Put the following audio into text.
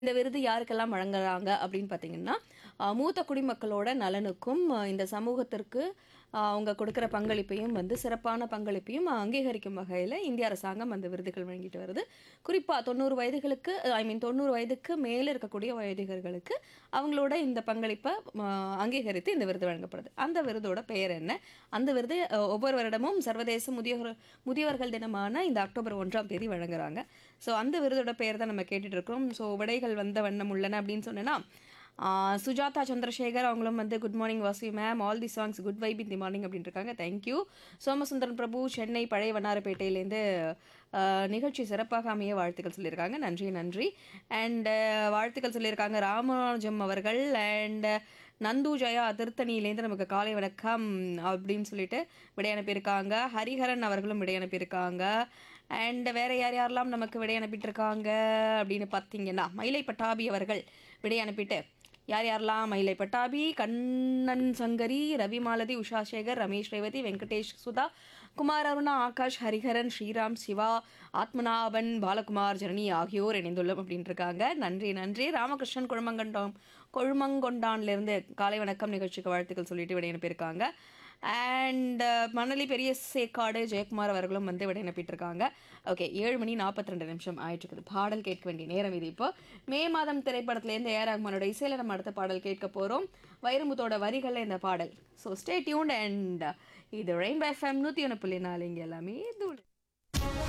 இந்த விருது யாருக்கெல்லாம் வழங்குறாங்க அப்படின்னு பார்த்தீங்கன்னா, அ மூத்த குடிமக்களோட நலனுக்கும், அ இந்த சமூகத்திற்கு அ அவங்க கொடுக்குற பங்களிப்பையும் வந்து சிறப்பான பங்களிப்பையும் அங்கீகரிக்கும் வகையில இந்திய அரசாங்கம் அந்த விருதுகள் வழங்கிட்டு வருது. குறிப்பா 90 வயதுகளுக்கு ஐ மீன் 90 வயதுக்கு மேல இருக்கக்கூடிய வயோதிகர்களுக்கு அவங்களோட இந்த பங்களிப்ப ம அங்கீகரித்து இந்த விருது வழங்கப்படுது. அந்த விருதோட பெயர் என்ன? அந்த விருது அ ஒவ்வொரு வருடமும் சர்வதேச முதியோர் முதியவர்கள் தினமான இந்த அக்டோபர் 1ஆம் தேதி வழங்குறாங்க. ஸோ அந்த விருதோட பெயர் தான் நம்ம கேட்டுட்டு இருக்கோம். ஸோ விடைகள் வந்த வண்ணம் உள்ளன அப்படின்னு சொன்னேன்னா, ஆ சுஜாதா சந்திரசேகர் அவங்களும் வந்து good morning Vasuvi ma'am all the songs good vibe in the morning அப்படின்னு இருக்காங்க. Thank you. சோமசுந்தரன் பிரபு சென்னை பழைய வண்ணாரப்பேட்டையிலேருந்து அ நிகழ்ச்சி சிறப்பாக அமைய வாழ்த்துக்கள் சொல்லியிருக்காங்க. நன்றி, நன்றி. அண்ட் வாழ்த்துக்கள் சொல்லியிருக்காங்க ராமானுஜம் அவர்கள் அண்ட் நந்து ஜெயா திருத்தணியிலேருந்து நமக்கு காலை வணக்கம் அப்படின்னு சொல்லிட்டு விடை அனுப்பியிருக்காங்க. ஹரிஹரன் அவர்களும் விடை அனுப்பியிருக்காங்க. அண்ட் வேற யார் யாரெல்லாம் நமக்கு விடை அனுப்பிட்டுருக்காங்க அப்படின்னு பார்த்தீங்கன்னா, மயிலை பட்டாபி அவர்கள் விடை அனுப்பிட்டு யார் யாரெல்லாம் மயிலை பட்டாபி, கண்ணன் சங்கரி, ரவி மாலதி, உஷா சேகர், ரமேஷ் ரேவதி, வெங்கடேஷ் சுதா, குமார் அருணா, ஆகாஷ், ஹரிஹரன், ஸ்ரீராம், சிவா, ஆத்மநாபன், பாலகுமார், ஜனனி ஆகியோர் இணைந்துள்ளோம் அப்படின்னு இருக்காங்க. நன்றி, நன்றி. ராமகிருஷ்ணன் கொழுமங்கண்டம் கொழுமங்கொண்டான்லேருந்து காலை வணக்கம் நிகழ்ச்சிக்கு வாழ்த்துக்கள் சொல்லிட்டு விடை அனுப்பியிருக்காங்க. அண்ட் மணலி பெரிய சேக்காடு ஜெயக்குமார் அவர்களும் வந்து விடை அனுப்பிட்டுருக்காங்க. ஓகே 7 மணி 42 நிமிஷம் ஆயிட்டுருக்குது. பாடல் கேட்க வேண்டிய நேரம் இது இப்போ. மே மாதம் திரைப்படத்துலேருந்து ஏ ஆர் ரஹ்மானோட இசையில நம்ம அடுத்த பாடல் கேட்க போறோம். வைரமுத்தோட வரிகள்ல இந்த பாடல். ஸோ ஸ்டே டியூன்ட் அண்ட் இது ரெயின்போ எஃப்எம் 101.4 இங்க எல்லாமே தூள்.